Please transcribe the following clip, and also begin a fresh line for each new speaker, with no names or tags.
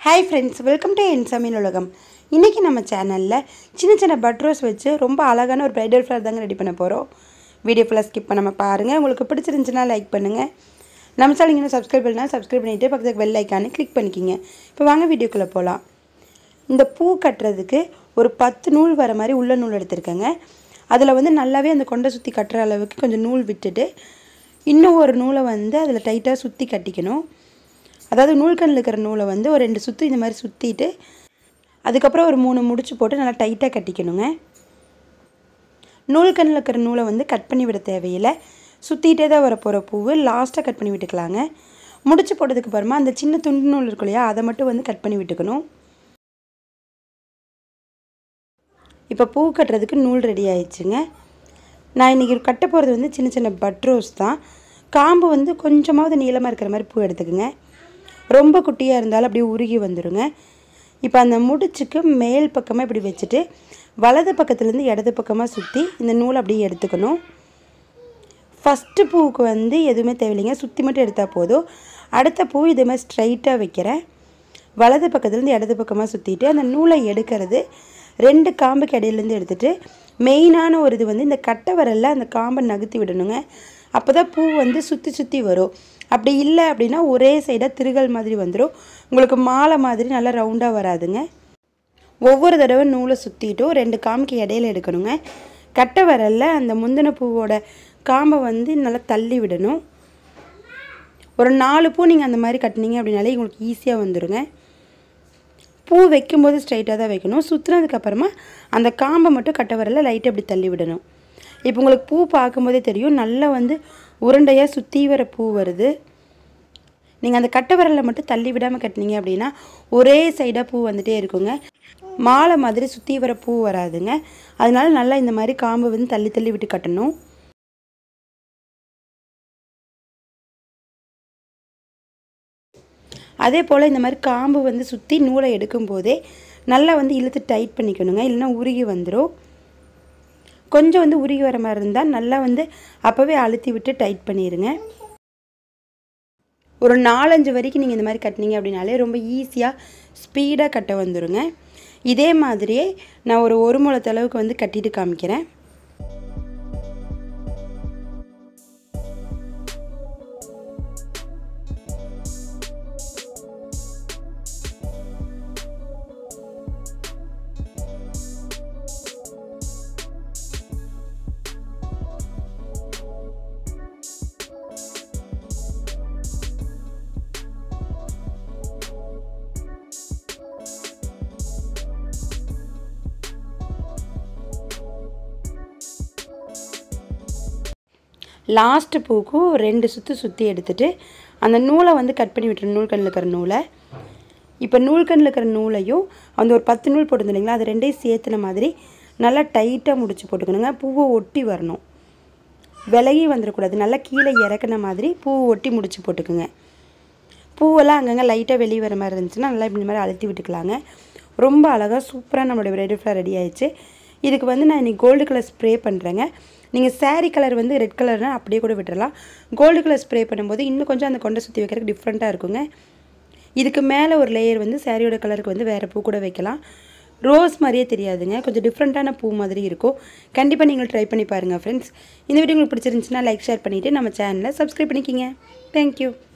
hi friends welcome to என் சமையல் உலகம் இன்றைக்கி நம்ம சேனலில் சின்ன சின்ன பட்ரோஸ் வச்சு ரொம்ப அழகான ஒரு ப்ரைடல் ஃப்ளவர் தாங்க ரெடி பண்ண போகிறோம் வீடியோ ஃபுல்லாக ஸ்கிப் பண்ணாமல் பாருங்கள் உங்களுக்கு பிடிச்சிருந்துச்சுன்னா லைக் பண்ணுங்கள் நம்ம சேனல் இன்னும் சப்ஸ்கிரைப் பண்ணால் சப்ஸ்கிரைப் பண்ணிவிட்டு பக்கத்துக்கு பெல் ஐக்கானு கிளிக் பண்ணிக்கிங்க இப்போ வாங்க வீடியோக்குள்ளே போகலாம் இந்த பூ கட்டுறதுக்கு ஒரு பத்து நூல் வர மாதிரி உள்ள நூல் எடுத்திருக்கேங்க அதில் வந்து நல்லாவே அந்த கொண்டை சுற்றி கட்டுற அளவுக்கு கொஞ்சம் நூல் விட்டுட்டு இன்னும் ஒரு நூலை வந்து அதில் டைட்டாக சுற்றி கட்டிக்கணும் அதாவது நூல்கண்ணில் இருக்கிற நூலை வந்து ஒரு ரெண்டு சுற்று இந்த மாதிரி சுற்றிட்டு அதுக்கப்புறம் ஒரு மூணு முடிச்சு போட்டு நல்லா டைட்டாக கட்டிக்கணுங்க நூல்கண்ணில் இருக்கிற நூலை வந்து கட் பண்ணி விட தேவையில்லை சுற்றிட்டே தான் வர போகிற பூவு லாஸ்ட்டாக கட் பண்ணி விட்டுக்கலாங்க முடிச்சு போட்டதுக்கு அப்புறமா அந்த சின்ன துண்டு நூல் இருக்கும் இல்லையா அதை மட்டும் வந்து கட் பண்ணி விட்டுக்கணும் இப்போ பூ கட்டுறதுக்கு நூல் ரெடி ஆயிடுச்சுங்க நான் இன்றைக்கி கட்ட போகிறது வந்து சின்ன சின்ன பட்ரோஸ் தான் காம்பு வந்து கொஞ்சமாவது நீளமாக இருக்கிற மாதிரி பூ எடுத்துக்கோங்க ரொம்ப குட்டியாக இருந்தாலும் அப்படியே உருகி வந்துடுங்க இப்போ அந்த முடிச்சுக்கு மேல் பக்கமாக இப்படி வச்சுட்டு வலது பக்கத்துலேருந்து இடது பக்கமாக சுற்றி இந்த நூலை அப்படியே எடுத்துக்கணும் ஃபஸ்ட்டு பூவுக்கு வந்து எதுவுமே தேவையில்லைங்க சுற்றி மட்டும் எடுத்தால் போதும் அடுத்த பூ இதே மாதிரி ஸ்ட்ரைட்டாக வைக்கிறேன் வலது பக்கத்துலேருந்து இடது பக்கமாக சுற்றிட்டு அந்த நூலை எடுக்கிறது ரெண்டு காம்புக்கு இடையிலேருந்து எடுத்துகிட்டு மெயினான ஒரு இது வந்து இந்த கட்டை வரலில் அந்த காம்பை நகர்த்தி விடணுங்க அப்போ தான் பூ வந்து சுற்றி சுற்றி வரும் அப்படி இல்லை அப்படின்னா ஒரே சைடாக திருகல் மாதிரி வந்துடும் உங்களுக்கு மாலை மாதிரி நல்லா ரவுண்டாக வராதுங்க ஒவ்வொரு தடவை நூலை சுற்றிட்டும் ரெண்டு காம்புக்கு இடையில எடுக்கணுங்க கட்டை வரலில் அந்த முந்தின பூவோட காம்பை வந்து நல்லா தள்ளி விடணும் ஒரு நாலு பூ நீங்கள் அந்த மாதிரி கட்டினீங்க அப்படின்னாலே உங்களுக்கு ஈஸியாக வந்துடுங்க பூ வைக்கும்போது ஸ்ட்ரைட்டாக தான் வைக்கணும் சுற்றுனதுக்கப்புறமா அந்த காம்பை மட்டும் கட்டை வரல லைட்டாக அப்படி தள்ளி விடணும் இப்போ உங்களுக்கு பூ பார்க்கும்போதே தெரியும் நல்லா வந்து உருண்டையாக சுற்றி வர பூ வருது நீங்கள் அந்த கட்டை வரலில் மட்டும் தள்ளி விடாமல் கட்டினீங்க அப்படின்னா ஒரே சைடாக பூ வந்துகிட்டே இருக்குங்க மாலை மாதிரி சுற்றி வர பூ வராதுங்க அதனால நல்லா இந்த மாதிரி காம்பை வந்து தள்ளி தள்ளி விட்டு கட்டணும் அதே போல் இந்த மாதிரி காம்பு வந்து சுற்றி நூலை எடுக்கும் போதே நல்லா வந்து இழுத்து டைட் பண்ணிக்கணுங்க இல்லைன்னா உருகி வந்துடும் கொஞ்சம் வந்து உருகி வர மாதிரி இருந்தால் நல்லா வந்து அப்போவே அழுத்தி விட்டு டைட் பண்ணிடுங்க ஒரு நாலஞ்சு வரைக்கும் நீங்கள் இந்த மாதிரி கட்டினீங்க அப்படின்னாலே ரொம்ப ஈஸியாக ஸ்பீடாக கட்ட வந்துடுங்க இதே மாதிரியே நான் ஒரு ஒரு முளத்தளவுக்கு வந்து கட்டிட்டு காமிக்கிறேன் லாஸ்ட்டு பூக்கும் ரெண்டு சுற்று சுற்றி எடுத்துட்டு அந்த நூலை வந்து கட் பண்ணி விட்டுரு நூல்கண்ணில் இருக்கிற நூலை இப்போ நூல்கண்ணில் இருக்கிற நூலையும் அந்த ஒரு பத்து நூல் போட்டு இல்லைங்களா அது ரெண்டையும் சேர்த்துன மாதிரி நல்லா டைட்டாக முடிச்சு போட்டுக்கணுங்க பூவை ஒட்டி வரணும் விலகி வந்துடக்கூடாது நல்லா கீழே இறக்குன மாதிரி பூவை ஒட்டி முடிச்சு போட்டுக்குங்க பூவெல்லாம் அங்கங்கே லைட்டாக வெளியே வர மாதிரி இருந்துச்சுன்னா நல்லா இப்படி மாதிரி அழுத்தி விட்டுக்கலாங்க ரொம்ப அழகாக சூப்பராக நம்மளுடைய ரெடி ஃப்ளவர் ரெடி ஆயிடுச்சு இதுக்கு வந்து நான் இன்றைக்கி கோல்டு கலர் ஸ்ப்ரே பண்ணுறேங்க நீங்கள் சாரீ கலர் வந்து ரெட் கலர்னால் அப்படியே கூட விட்டுறலாம் கோல்டு கலர் ஸ்ப்ரே பண்ணும்போது இன்னும் கொஞ்சம் அந்த கொண்டை சுற்றி வைக்கிறதுக்கு டிஃப்ரெண்ட்டாக இருக்குங்க இதுக்கு மேலே ஒரு லேயர் வந்து சாரியோட கலருக்கு வந்து வேறு பூ கூட வைக்கலாம் ரோஸ் மாதிரியே தெரியாதுங்க கொஞ்சம் டிஃப்ரெண்ட்டான பூ மாதிரி இருக்கும் கண்டிப்பாக நீங்கள் ட்ரை பண்ணி பாருங்கள் ஃப்ரெண்ட்ஸ் இந்த வீடியோ உங்களுக்கு பிடிச்சிருந்துச்சுன்னா லைக் ஷேர் பண்ணிவிட்டு நம்ம சேனலை சப்ஸ்கிரைப் பண்ணிக்கிங்க தேங்க்யூ